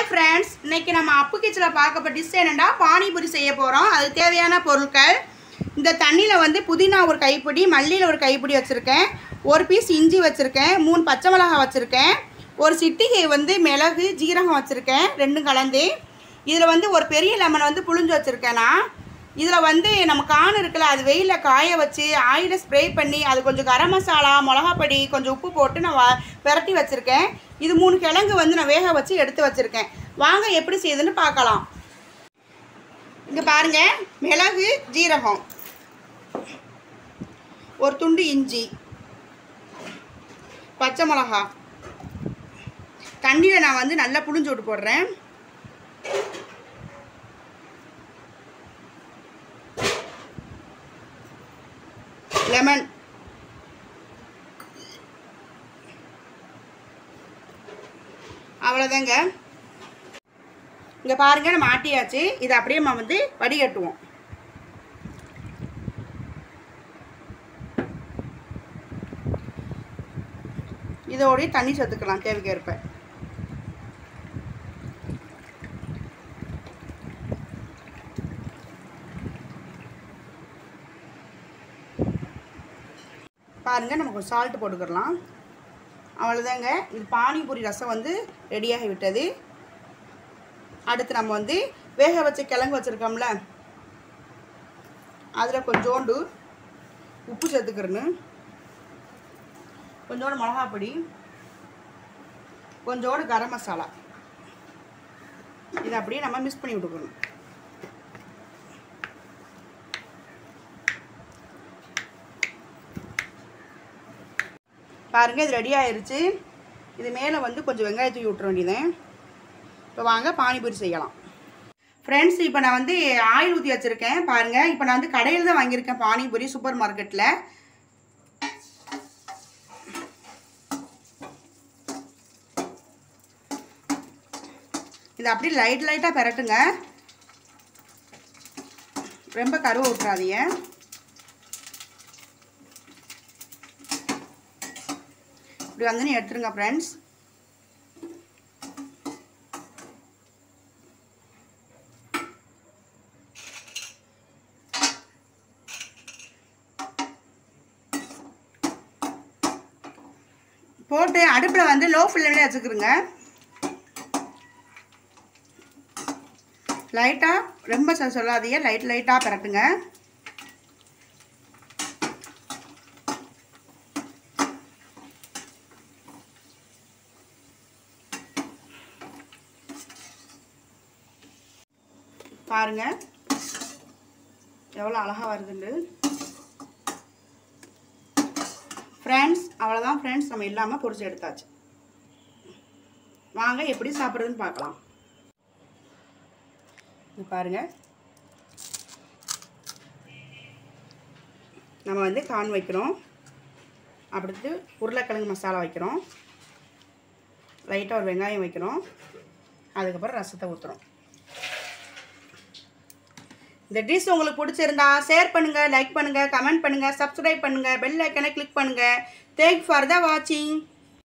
friends இன்னைக்கு நம்ம அப்பு கிச்சனில் பார்க்கப்ப டிஷ் என்னென்னா பானிபூரி செய்ய போகிறோம் அது தேவையான பொருட்கள் இந்த தண்ணியில் வந்து புதினா ஒரு கைப்பிடி மல்லியில் ஒரு கைப்பிடி வச்சுருக்கேன் ஒரு பீஸ் இஞ்சி வச்சுருக்கேன் மூணு பச்சை மிளகாய் வச்சுருக்கேன் ஒரு சிட்டிகை வந்து மிளகு ஜீரகம் வச்சுருக்கேன் ரெண்டும் கலந்து இதில் வந்து ஒரு பெரிய லெமன் வந்து புழிஞ்சு வச்சுருக்கேன் நான் இதில் வந்து நம்ம கான் இருக்குல்ல அது வெயிலில் காய வச்சு ஆயிலை ஸ்ப்ரே பண்ணி அது கொஞ்சம் கரம் மசாலா மிளகாப்பொடி கொஞ்சம் உப்பு போட்டு நான் வ- பிரட்டி வச்சுருக்கேன் இது மூணு கிழங்கு வந்து நான் வேக வச்சு எடுத்து வச்சுருக்கேன் வாங்க எப்படி செய்யுதுன்னு பார்க்கலாம் இங்கே பாருங்க மிளகு ஜீரகம் ஒரு துண்டு இஞ்சி பச்சை மிளகா தண்ணியில் நான் வந்து நல்லா புழிஞ்சு விட்டு போடுறேன் லெமன் அவ்வளோதாங்க இங்கே பாருங்க நம்ம ஆட்டியாச்சு இதை அப்படியே நம்ம வந்து வடிகட்டுவோம் இதோடய தண்ணி சேர்த்துக்கலாம் தேவைக்கேற்ப பாருங்க நமக்கு சால்ட் போட்டுக்கிடலாம் அவ்வளோதாங்க இது பானிபூரி ரசம் வந்து ரெடியாகி விட்டது அடுத்து நம்ம வந்து வேக வச்ச கிழங்கு வச்சுருக்கோம்ல அதில் கொஞ்சோண்டு உப்பு சேர்த்துக்கிறணும் கொஞ்சோண்டு மிளகாப் பொடி கொஞ்சோண்டு கரம் மசாலா இதை அப்படியே நம்ம மிக்ஸ் பண்ணி விட்டுக்கணும் பாருங்கள் இது ரெடி ஆயிருச்சு இது மேலே வந்து கொஞ்சம் வெங்காயம் தூக்கி விட்டுற வேண்டியதேன் இப்போ வாங்க பானிபூரி செய்யலாம் ஃப்ரெண்ட்ஸ் இப்போ நான் வந்து ஆயில் ஊற்றி வச்சுருக்கேன் பாருங்கள் இப்போ நான் வந்து கடையில் தான் வாங்கியிருக்கேன் பானிபூரி சூப்பர் மார்க்கெட்டில் இது அப்படியே லைட் லைட்டாக பெரட்டுங்க ரொம்ப கருவை விட்றாதீங்க இப்படி வந்து எடுத்துருங்க ஃப்ரெண்ட்ஸ் போட்டு அடுப்பில் வந்து லோ ஃப்ளேம்லேயே வச்சுக்கிறோங்க லைட்டாக ரொம்ப சொ- சொல்லாதீங்க லைட் லைட்டாக பரட்டுங்க பாருங்க எவ்வளோ அழகாக வருதுண்டு ஃப்ரெண்ட்ஸ் அவ்வளோதான் ஃப்ரெண்ட்ஸ் நம்ம இல்லாமல் பொரிச்சு எடுத்தாச்சு வாங்க எப்படி சாப்பிட்றதுன்னு பார்க்கலாம் இது பாருங்க நம்ம வந்து கான் வைக்கிறோம் அடுத்து உருளைக்கிழங்கு மசாலா வைக்கிறோம் லைட்டாக ஒரு வெங்காயம் வைக்கிறோம் அதுக்கப்புறம் ரசத்தை ஊற்றுறோம் இந்த டிஷ் உங்களுக்கு பிடிச்சிருந்தா ஷேர் பண்ணுங்கள் லைக் பண்ணுங்கள் கமெண்ட் பண்ணுங்கள் சப்ஸ்கிரைப் பண்ணுங்கள் பெல் ஐக்கனை கிளிக் பண்ணுங்கள் தேங்க் ஃபார் த வாட்சிங்